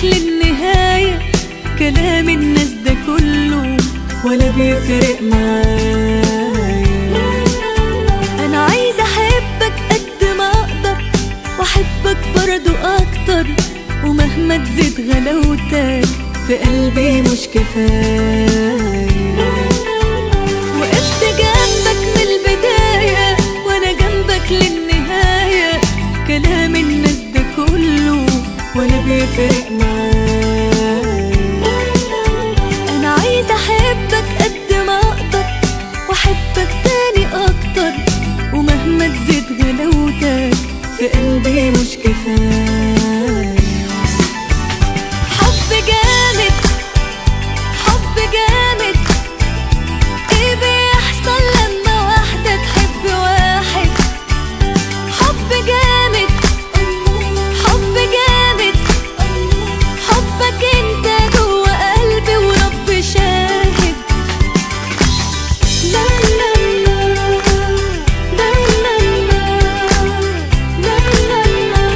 للنهاية كلام الناس ده كله ولا بيفرق معايا أنا عايزة أحبك قد ما أقدر وأحبك برضو أكتر ومهما تزيد غلاوتك في قلبي مش كفاية وقفت جنبك من البداية وأنا جنبك للنهاية كلام الناس ده كله ولا بيفرق معايا أنا عايزة أحبك قد ما أقدر وأحبك تاني أكتر ومهما تزيد غلاوتك في قلبي مش كفاية حب جامد حب جامد ايه بيحصل لما واحدة تحب واحد حب جامد حب جامد حبك انت جوا قلبي ورب شاهد لا لا لا لا لا لا لا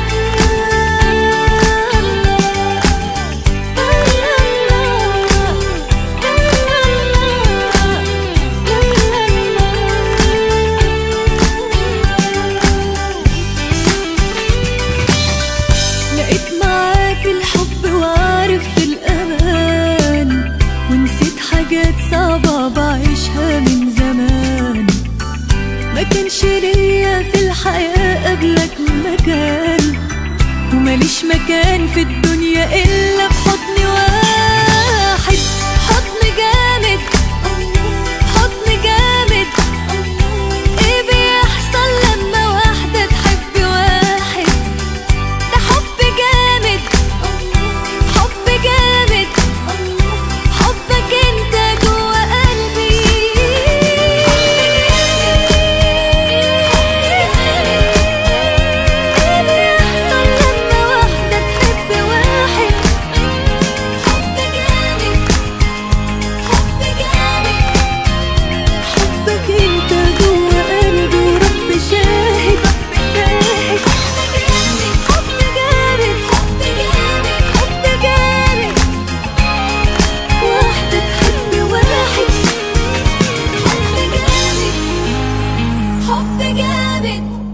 لقيت معاك الحب وعرفت الأمان ونسيت حاجات صعبة بعيشها من زمان ما كانش ليا في الحياة قبلك مكان وماليش مكان في الدنيا إلا في حضن واحد حضن جامد حضن جامد ايه بيحصل لما واحدة تحب واحد ده حب جامد حب جامد حبك انت جوا قلبي ايه بيحصل لما واحدة تحب واحد حب جامد حب جامد حبك انت جوا قلبي ورب شاهد شاهد حب جامد حب جامد حب جامد واحدة تحب واحد حب جامد حب جامد